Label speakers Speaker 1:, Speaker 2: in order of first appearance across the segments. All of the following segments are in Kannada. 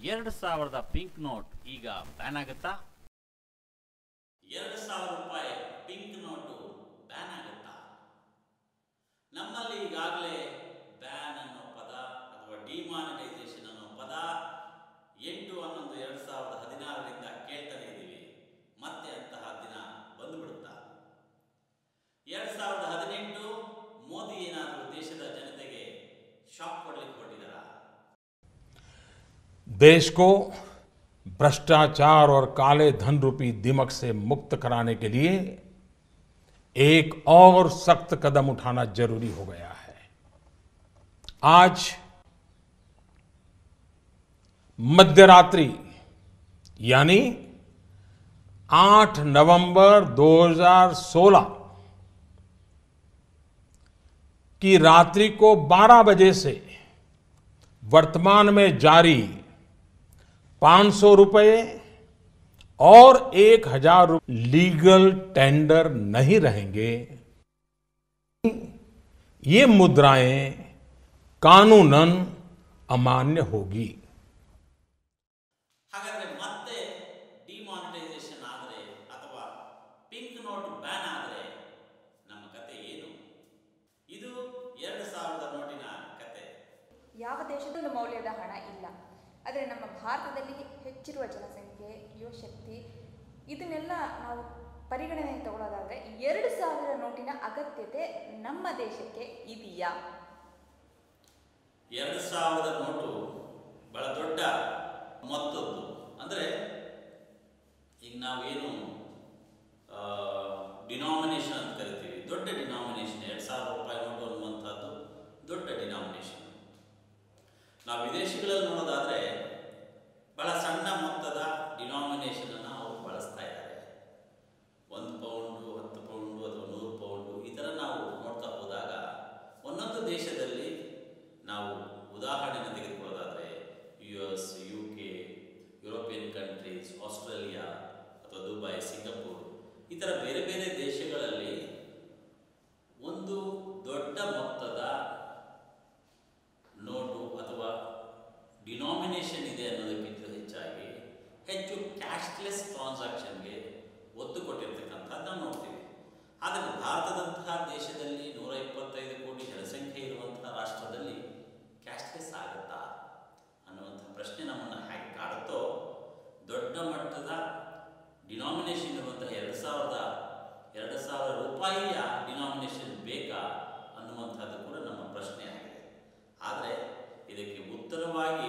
Speaker 1: ಎರಡು ಸಾವಿರದ ಪಿಂಕ್ ನೋಟ್ ಈಗ ಬ್ಯಾನ್ ಆಗುತ್ತಾ ಎರಡು ಸಾವಿರ ರೂಪಾಯಿ ಪಿಂಕ್ ನೋಟು ಬ್ಯಾನ್ ಆಗುತ್ತಾ ನಮ್ಮಲ್ಲಿ ಈಗಾಗಲೇ ಬ್ಯಾನ್ ಅನ್ನೋ ಪದ ಅಥವಾ ಡಿಮಾನಿಟೈಸೇಷನ್ ಅನ್ನೋ ಪದ ಎಂಟು ಹನ್ನೊಂದು ಎರಡು ಸಾವಿರದ ಹದಿನಾರರಿಂದ ಕೇಳ್ತಾನೆ ಇದ್ದೀವಿ ಮತ್ತೆ ಅಂತಹ ದಿನ ಬಂದುಬಿಡುತ್ತಾ ಎರಡು ಸಾವಿರದ ಹದಿನೆಂಟು ಮೋದಿ ಏನಾದರೂ ದೇಶದ ಜನತೆಗೆ ಶಾಕ್ ಕೊಡ್ಲಿಕ್ಕೆ ಹೊರಟಿದ್ದಾರಾ
Speaker 2: देश को भ्रष्टाचार और काले धन रूपी दिमक से मुक्त कराने के लिए एक और सख्त कदम उठाना जरूरी हो गया है आज मध्यरात्रि यानी 8 नवंबर 2016 की रात्रि को 12 बजे से वर्तमान में जारी पांच सौ रुपये और एक हजार रुपये लीगल टेंडर नहीं रहेंगे ये मुद्राएं कानूनन अमान्य होगी
Speaker 1: ಹಾಗಾದ್ರೆ ಮತ್ತೆ ಡಿಮಾನಿಟೈಸೇಷನ್ ಆದರೆ ಅಥವಾ ಪಿಂಕ್ ನೋಟ್ ಬ್ಯಾನ್ ಆದರೆ ನಮ್ಮ ಕತೆ ಏನು ಇದು ಎರಡು ಸಾವಿರದ ನೋಟಿನ ಕತೆ
Speaker 3: ಯಾವ ದೇಶದಲ್ಲೂ ಮೌಲ್ಯದ ಹಣ ಇಲ್ಲ ಆದರೆ ನಮ್ಮ ಭಾರತದಲ್ಲಿ ಹೆಚ್ಚಿರುವ ಜನಸಂಖ್ಯೆ ಯುವಶಕ್ತಿ ಇದನ್ನೆಲ್ಲ ನಾವು ಪರಿಗಣನೆಗೆ ತಗೊಳ್ಳೋದಾದರೆ ಎರಡು ಸಾವಿರ ನೋಟಿನ ಅಗತ್ಯತೆ ನಮ್ಮ ದೇಶಕ್ಕೆ ಇದೆಯಾ
Speaker 1: ಎರಡು ಸಾವಿರದ ನೋಟು ಬಹಳ ದೊಡ್ಡ ಮೊತ್ತದ್ದು ಅಂದರೆ ಈಗ ನಾವೇನು ಡಿನಾಮಿನೇಷನ್ ಅಂತ ಕರಿತೀವಿ ದೊಡ್ಡ ಡಿನಾಮಿನೇಷನ್ ಎರಡು ಸಾವಿರ ರೂಪಾಯಿ ನೋಟು ಅನ್ನುವಂಥದ್ದು ದೊಡ್ಡ ಡಿನಾಮಿನೇಷನ್ ನಾವು ವಿದೇಶಗಳಲ್ಲಿ ನೋಡೋದಾದರೆ ಬಹಳ ಸಣ್ಣ ಮೊತ್ತದ ಡಿನಾಮಿನೇಷನ್ ಅನ್ನು ಅವರು ಬಳಸ್ತಾ ಇದ್ದಾರೆ ಒಂದು ಪೌಂಡು ಹತ್ತು ಪೌಂಡು ಅಥವಾ ನೂರು ಪೌಂಡು ಈ ಥರ ನಾವು ನೋಡ್ತಾ ಹೋದಾಗ ಒಂದೊಂದು ದೇಶದಲ್ಲಿ ನಾವು ಉದಾಹರಣೆಯನ್ನು ತೆಗೆದುಕೊಳ್ಳೋದಾದರೆ U S U K European countries Australia ಅಥವಾ ದುಬೈ ಸಿಂಗಪೂರ್ ಈ ಥರ ಬೇರೆ ಬೇರೆ ದೇಶಗಳಲ್ಲಿ ಒಂದು ದೊಡ್ಡ ಮೊತ್ತದ ನೋಟು ಅಥವಾ ಡಿನಾಮಿನೇಷನ್ ಇದೆ ಅನ್ನೋದಕ್ಕಿಂತ ಹೆಚ್ಚಾಗಿ ಹೆಚ್ಚು ಕ್ಯಾಶ್ಲೆಸ್ ಟ್ರಾನ್ಸಾಕ್ಷನ್ಗೆ ಒತ್ತು ಕೊಟ್ಟಿರ್ತಕ್ಕಂಥದ್ದು ನಾವು ನೋಡ್ತೀವಿ ಆದರೆ ಭಾರತದಂತಹ ದೇಶದಲ್ಲಿ ನೂರ ಇಪ್ಪತ್ತೈದು ಕೋಟಿ ಜನಸಂಖ್ಯೆ ಇರುವಂತಹ ರಾಷ್ಟ್ರದಲ್ಲಿ ಕ್ಯಾಶ್ಲೆಸ್ ಆಗುತ್ತಾ ಅನ್ನುವಂಥ ಪ್ರಶ್ನೆ ನಮ್ಮನ್ನು ಹೇಗೆ ಕಾಡುತ್ತೋ ದೊಡ್ಡ ಮಟ್ಟದ ಡಿನಾಮಿನೇಷನ್ ಇರುವಂತಹ ಎರಡು ಸಾವಿರದ ಎರಡು ಸಾವಿರ ರೂಪಾಯಿಯ ಡಿನಾಮಿನೇಷನ್ ಬೇಕಾ ಅನ್ನುವಂಥದ್ದು ಕೂಡ ನಮ್ಮ ಪ್ರಶ್ನೆ ಆಗಿದೆ ಆದರೆ ಇದಕ್ಕೆ ಉತ್ತರವಾಗಿ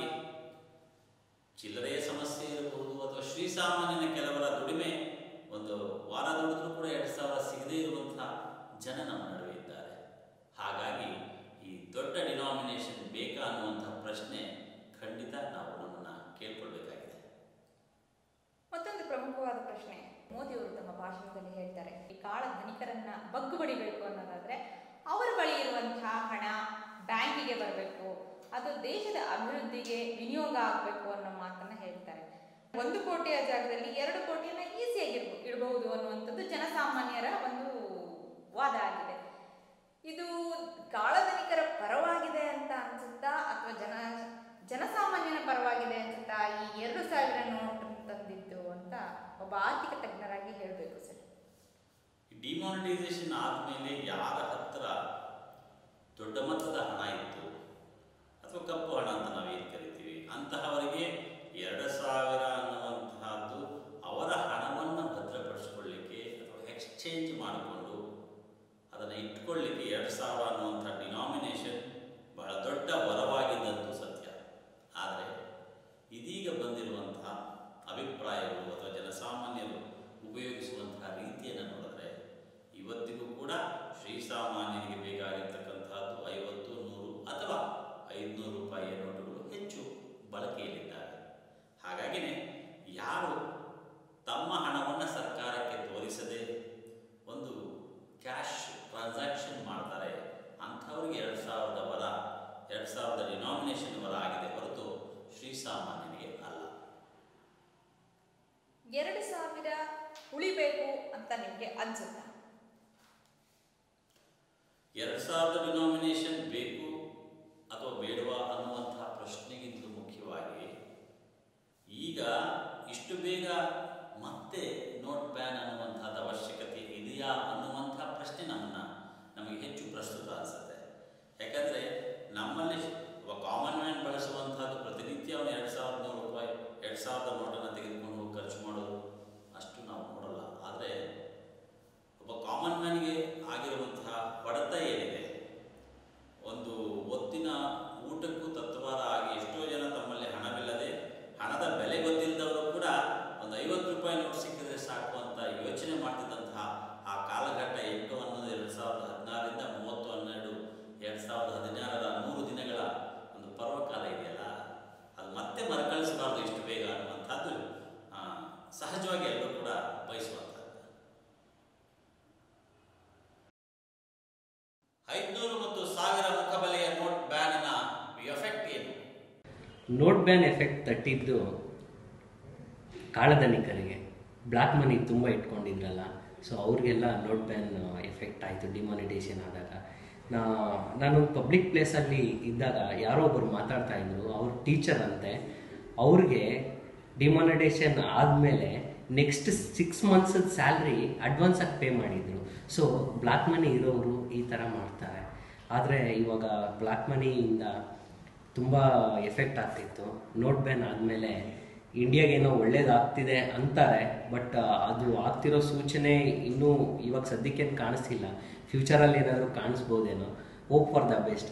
Speaker 1: ಚಿಲ್ಲರೆಯ ಸಮಸ್ಯೆ ಇರಬಹುದು ಅಥವಾ ಶ್ರೀಸಾಮಾನ್ಯನ ಕೆಲವರ ದುಡಿಮೆ ಒಂದು ವಾರ ದುಡಿದ್ರೂ ಕೂಡ ಎರಡು ಸಾವಿರ ಸಿಗದೇ ಇರುವಂತಹ ಜನ ನಮ್ಮ ನಡುವೆ ಇದ್ದಾರೆ ಹಾಗಾಗಿ ಈ ದೊಡ್ಡ ಡಿನಾಮಿನೇಷನ್ ಬೇಕಾ ಅನ್ನುವಂಥ ಪ್ರಶ್ನೆ ಖಂಡಿತ ನಾವು ನಮ್ಮನ್ನು ಕೇಳ್ಕೊಳ್ಬೇಕಾಗಿದೆ
Speaker 3: ಮತ್ತೊಂದು ಪ್ರಮುಖವಾದ ಪ್ರಶ್ನೆ ಮೋದಿಯವರು ತಮ್ಮ ಭಾಷಣದಲ್ಲಿ ಹೇಳ್ತಾರೆ ಈ ಕಾಳ ಧನಿಕರನ್ನ ಬಗ್ಗು ಬಡಿಬೇಕು ಅನ್ನೋದಾದ್ರೆ ಅವರ ಬಳಿ ಇರುವಂತಹ ಹಣ ಬ್ಯಾಂಕಿಗೆ ಬರಬೇಕು ಅದು ದೇಶದ ಅಭಿವೃದ್ಧಿಗೆ ವಿನಿಯೋಗ ಆಗಬೇಕು ಅನ್ನೋ ಮಾತನ್ನ ಹೇಳ್ತಾರೆ ಒಂದು ಕೋಟಿಯ ಜಾಗದಲ್ಲಿ ಎರಡು ಕೋಟಿಯನ್ನ ಈಸಿಯಾಗಿ ಇಡಬಹುದು ಅನ್ನುವಂಥದ್ದು ಜನಸಾಮಾನ್ಯರ ಒಂದು ವಾದ ಆಗಿದೆ ಇದು ಕಾಳಧನಿಕರ ಪರವಾಗಿದೆ ಅಂತ ಅನ್ಸುತ್ತಾ ಅಥವಾ ಜನ ಜನಸಾಮಾನ್ಯನ ಪರವಾಗಿದೆ ಅನ್ಸುತ್ತಾ ಈ ಎರಡು ಸಾವಿರ ನೋಟ್ ತಂದಿದ್ದು ಅಂತ ಒಬ್ಬ ಆರ್ಥಿಕ ತಜ್ಞರಾಗಿ ಹೇಳಬೇಕು ಸರ್
Speaker 1: ಡಿಮಾನಿಟೈಸೇಷನ್ ಆದಮೇಲೆ ಯಾರ ಹತ್ರ ದೊಡ್ಡ ಮೊತ್ತದ ಹಣ ಇತ್ತು ಅಥವಾ ಕಪ್ಪು ಹಣ ಅಂತ ನಾವೇನು ಕರಿತೀವಿ ಅಂತಹವರಿಗೆ ಎರಡು ಸಾವಿರ ಅನ್ನುವಂತಹದ್ದು ಅವರ ಹಣವನ್ನು ಭದ್ರಪಡಿಸ್ಕೊಳ್ಳಿಕ್ಕೆ ಅಥವಾ ಎಕ್ಸ್ಚೇಂಜ್ ಮಾಡಿಕೊಂಡು ಅದನ್ನು ಇಟ್ಕೊಳ್ಳಿಕ್ಕೆ ಎರಡು ಸಾವಿರ ಅನ್ನುವಂಥ ಡಿನಾಮಿನೇಷನ್ ಬಹಳ ದೊಡ್ಡ ವರವಾಗಿದ್ದಂತೂ ಸತ್ಯ ಆದರೆ ಇದೀಗ ಬಂದಿರುವಂತಹ ಅಭಿಪ್ರಾಯಗಳು ಅಥವಾ ಜನಸಾಮಾನ್ಯರು ಉಪಯೋಗಿಸುವಂತಹ ರೀತಿಯನ್ನು ನೋಡಿದ್ರೆ ಇವತ್ತಿಗೂ ಕೂಡ ಶ್ರೀಸಾಮಾನ್ಯನಿಗೆ ಬೇಕಾಗಿರ್ತಕ್ಕಂಥದ್ದು ಐವತ್ತು ನೂರು ಅಥವಾ ಐದುನೂರು ರೂಪಾಯಿಯ ನೋಟುಗಳು ಹೆಚ್ಚು ಬಳಕೆಯಲ್ಲಿದ್ದಾವೆ ಹಾಗಾಗಿನೇ ಯಾರು ತಮ್ಮ ಹಣವನ್ನು ಸರ್ಕಾರಕ್ಕೆ ತೋರಿಸದೆ ಒಂದು ಕ್ಯಾಶ್ ಟ್ರಾನ್ಸಾಕ್ಷನ್ ಮಾಡ್ತಾರೆ ಅಂಥವ್ರಿಗೆ ಎರಡು ಸಾವಿರದ ವರ ಎರಡು ಸಾವಿರದ ಡಿನಾಮಿನೇಷನ್ ವರ ಆಗಿದೆ ಹೊರತು ಶ್ರೀಸಾಮಾನ್ಯನಿಗೆ ಅಲ್ಲ
Speaker 3: ಎರಡು ಸಾವಿರ ಉಳಿಬೇಕು ಅಂತ ನಿಮಗೆ ಅನ್ಸುತ್ತಾ
Speaker 1: ಎರಡು ಸಾವಿರದ ಡಿನಾಮಿನೇಷನ್ ಬೇಕು ಅಥವಾ ಬೇಡವಾ ಅನ್ನುವಂತಹ ಪ್ರಶ್ನೆಗಿಂತ ಮುಖ್ಯವಾಗಿ
Speaker 4: ನೋಟ್ ಬ್ಯಾನ್ ಎಫೆಕ್ಟ್ ತಟ್ಟಿದ್ದು ಕಾಳಧನಿಕರಿಗೆ ಬ್ಲ್ಯಾಕ್ ಮನಿ ತುಂಬ ಇಟ್ಕೊಂಡಿದ್ರಲ್ಲ ಸೊ ಅವ್ರಿಗೆಲ್ಲ ನೋಟ್ ಬ್ಯಾನ್ ಎಫೆಕ್ಟ್ ಆಯಿತು ಡಿಮಾನಿಟೇಷನ್ ಆದಾಗ ನಾ ನಾನು ಪಬ್ಲಿಕ್ ಪ್ಲೇಸಲ್ಲಿ ಇದ್ದಾಗ ಯಾರೋ ಒಬ್ಬರು ಮಾತಾಡ್ತಾ ಇದ್ರು ಅವ್ರ ಟೀಚರ್ ಅಂತೆ ಅವ್ರಿಗೆ ಡಿಮಾನಿಟೇಷನ್ ಆದಮೇಲೆ ನೆಕ್ಸ್ಟ್ ಸಿಕ್ಸ್ ಮಂತ್ಸ್ ಸ್ಯಾಲ್ರಿ ಅಡ್ವಾನ್ಸಾಗಿ ಪೇ ಮಾಡಿದರು ಸೊ ಬ್ಲ್ಯಾಕ್ ಮನಿ ಇರೋರು ಈ ಥರ ಮಾಡ್ತಾರೆ ಆದರೆ ಇವಾಗ ಬ್ಲ್ಯಾಕ್ ಮನಿಯಿಂದ ತುಂಬ ಎಫೆಕ್ಟ್ ಆಗ್ತಿತ್ತು ನೋಟ್ ಬ್ಯಾನ್ ಆದಮೇಲೆ ಇಂಡಿಯಾಗೇನೋ ಒಳ್ಳೇದಾಗ್ತಿದೆ ಅಂತಾರೆ ಬಟ್ ಅದು ಆಗ್ತಿರೋ ಸೂಚನೆ ಇನ್ನೂ ಇವಾಗ ಸದ್ಯಕ್ಕೇನು ಕಾಣಿಸ್ತಿಲ್ಲ ಫ್ಯೂಚರಲ್ಲಿ ಏನಾದರೂ ಕಾಣಿಸ್ಬೋದೇನೋ ಹೋಪ್ ಫಾರ್ ದ ಬೆಸ್ಟ್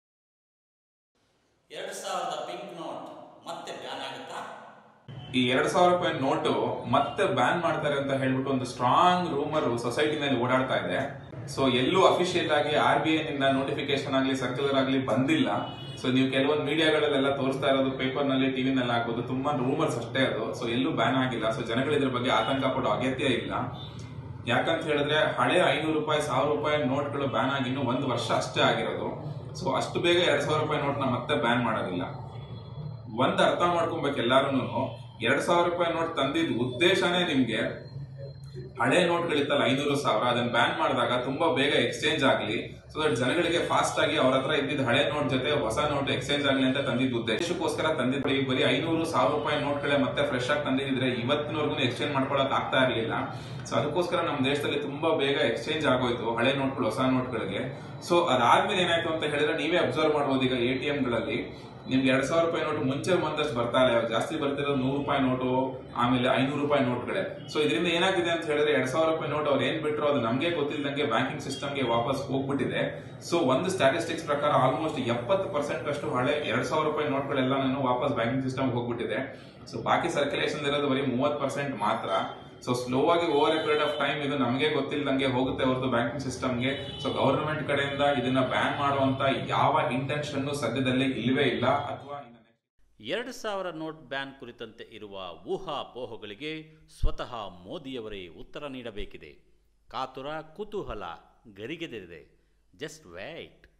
Speaker 1: ಎರಡು ಸಾವಿರದ ಪಿಂಕ್ ನೋಟ್ ಮತ್ತೆ ಬ್ಯಾನ್ ಆಗುತ್ತಾ
Speaker 5: ಈ ಎರಡ್ ಸಾವಿರ ರೂಪಾಯಿ ನೋಟು ಮತ್ತೆ ಬ್ಯಾನ್ ಮಾಡ್ತಾರೆ ಅಂತ ಹೇಳ್ಬಿಟ್ಟು ಒಂದು ಸ್ಟ್ರಾಂಗ್ ರೂಮರ್ ಸೊಸೈಟಿನಲ್ಲಿ ಓಡಾಡ್ತಾ ಇದೆ ಸೊ ಎಲ್ಲೂ ಅಫಿಷಿಯಲ್ ಆಗಿ ಆರ್ ಬಿ ಐ ನಿಂದ ನೋಟಿಫಿಕೇಶನ್ ಆಗಲಿ ಸರ್ಕ್ಯುಲರ್ ಆಗಲಿ ಬಂದಿಲ್ಲ ಸೊ ನೀವು ಕೆಲವೊಂದು ಮೀಡಿಯಾಗಳಲ್ಲೆಲ್ಲ ತೋರಿಸ್ತಾ ಇರೋದು ಪೇಪರ್ ನಲ್ಲಿ ಟಿವಿ ನಲ್ಲಿ ಹಾಕೋದು ತುಂಬಾ ರೂಮರ್ಸ್ ಅಷ್ಟೇ ಅದು ಸೊ ಎಲ್ಲೂ ಬ್ಯಾನ್ ಆಗಿಲ್ಲ ಸೊ ಜನಗಳು ಇದ್ರ ಬಗ್ಗೆ ಆತಂಕ ಪಡೋ ಅಗತ್ಯ ಇಲ್ಲ ಯಾಕಂತ ಹೇಳಿದ್ರೆ ಹಳೆ ಐನೂರು ರೂಪಾಯಿ ಸಾವಿರ ರೂಪಾಯಿ ನೋಟ್ಗಳು ಬ್ಯಾನ್ ಆಗಿ ಇನ್ನು ಒಂದು ವರ್ಷ ಅಷ್ಟೇ ಆಗಿರೋದು ಸೊ ಅಷ್ಟು ಬೇಗ ಎರಡ್ ಸಾವಿರ ರೂಪಾಯಿ ನೋಟ್ನ ಮತ್ತೆ ಬ್ಯಾನ್ ಮಾಡೋದಿಲ್ಲ ಒಂದ್ ಅರ್ಥ ಮಾಡ್ಕೊಬೇಕು ಎಲ್ಲಾರು ಎರಡ್ ಸಾವಿರ ರೂಪಾಯಿ ನೋಟ್ ತಂದಿದ್ ಉದ್ದೇಶನೇ ನಿಮ್ಗೆ ಹಳೆ ನೋಟ್ಗಳಿತ್ತಲ್ಲ ಐನೂರು ಸಾವಿರ ಅದನ್ನ ಬ್ಯಾನ್ ಮಾಡಿದಾಗ ತುಂಬಾ ಬೇಗ ಎಕ್ಸ್ಚೇಂಜ್ ಆಗ್ಲಿ ಸೊ ದಟ್ ಜನಗಳಿಗೆ ಫಾಸ್ಟ್ ಆಗಿ ಅವ್ರ ಹತ್ರ ಇದ್ದಿದ್ದ ಹಳೆ ನೋಟ್ ಜೊತೆ ಹೊಸ ನೋಟ್ ಎಕ್ಸ್ಚೇಂಜ್ ಆಗ್ಲಿ ಅಂತ ತಂದಿದ್ದ ಉದ್ದೇಶಕ್ಕೋಸ್ಕರ ತಂದಿದ್ದು ಈಗ ಬರೀ ಐನೂರು ಸಾವಿರ ರೂಪಾಯಿ ನೋಟ್ಗಳೇ ಮತ್ತೆ ಫ್ರೆಶ್ ಆಗಿ ತಂದಿದ್ರೆ ಇವತ್ತಿನವರೆಗೂ ಎಕ್ಸ್ಚೇಂಜ್ ಮಾಡ್ಕೊಳಕ್ ಆಗ್ತಾ ಇರಲಿಲ್ಲ ಸೊ ಅದಕ್ಕೋಸ್ಕರ ನಮ್ಮ ದೇಶದಲ್ಲಿ ತುಂಬಾ ಬೇಗ ಎಕ್ಸ್ಚೇಂಜ್ ಆಗೋಯ್ತು ಹಳೆ ನೋಟ್ಗಳು ಹೊಸ ನೋಟ್ಗಳಿಗೆ ಸೊ ಅದಾದ್ಮೇಲೆ ಏನಾಯ್ತು ಅಂತ ಹೇಳಿದ್ರೆ ನೀವೇ ಅಬ್ಸರ್ವ್ ಮಾಡ್ಬೋದು ಈಗ ಎ ಟಿ ಗಳಲ್ಲಿ ನಿಮ್ಗೆ ಎರಡ್ ಸಾವಿರ ರೂಪಾಯಿ ನೋಟು ಮುಂಚೆ ಒಂದಷ್ಟು ಬರ್ತಾ ಇಲ್ಲ ಇವಾಗ ಜಾಸ್ತಿ ಬರ್ತಿರೋದು ನೂರು ರೂಪಾಯಿ ನೋಟು ಆಮೇಲೆ ಐನೂರು ರೂಪಾಯಿ ನೋಟ್ಗಳೇ ಸೊ ಇದರಿಂದ ಏನಾಗಿದೆ ಅಂತ ಹೇಳಿದ್ರೆ ಎರಡ್ ಸಾವಿರ ರೂಪಾಯಿ ನೋಟ್ ಅವ್ರು ಏನ್ ಬಿಟ್ರು ಅದು ನಮಗೆ ಗೊತ್ತಿಲ್ಲದಂಗೆ ಬ್ಯಾಂಕಿಂಗ್ ಸಿಸ್ಟಮ್ಗೆ ವಾಪಸ್ ಹೋಗ್ಬಿಟ್ಟಿದೆ ಸೊ ಒಂದು ಸ್ಟಾಟಿಸ್ಟಿಕ್ಸ್ ಪ್ರಕಾರ ಆಲ್ಮೋಸ್ಟ್ ಎಪ್ಪತ್ತು ಪರ್ಸೆಂಟ್ ಅಷ್ಟು ಹಳೆ ಎರಡ್ ಸಾವಿರ ರೂಪಾಯಿ ನೋಟ್ಗಳೆಲ್ಲ ವಾಪಸ್ ಬ್ಯಾಂಕಿಂಗ್ ಸಿಸ್ಟಮ್ ಹೋಗ್ಬಿಟ್ಟಿದೆ ಸೊ ಬಾಕಿ ಸರ್ಕ್ಯುಲೇಷನ್ ಇರೋದು ಬರೀ ಮೂವತ್ತು ಪರ್ಸೆಂಟ್ ಮಾತ್ರ ಸೊ ಸ್ಲೋ ಆಗಿ over a period of time ಇದು ನಮಗೆ ಗೊತ್ತಿಲ್ಲದಂಗೆ ಹೋಗುತ್ತೆ ಹೊರತು ಬ್ಯಾಂಕಿಂಗ್ ಸಿಸ್ಟಮ್ಗೆ ಸೊ ಗವರ್ನಮೆಂಟ್ ಕಡೆಯಿಂದ ಇದನ್ನ ಬ್ಯಾನ್ ಮಾಡುವಂತ ಯಾವ ಇಂಟೆನ್ಷನ್ ಸದ್ಯದಲ್ಲೇ ಇಲ್ಲವೇ ಇಲ್ಲ ಅಥವಾ ಇನ್ನು next
Speaker 1: ಎರಡು ಸಾವಿರ ನೋಟ್ ಬ್ಯಾನ್ ಕುರಿತಂತೆ ಇರುವ ಊಹಾಪೋಹಗಳಿಗೆ ಸ್ವತಃ ಮೋದಿಯವರೇ ಉತ್ತರ ನೀಡಬೇಕಿದೆ ಕಾತುರ ಕುತೂಹಲ ಗರಿಗೆದರಿದೆ ಜಸ್ಟ್ ವೈಟ್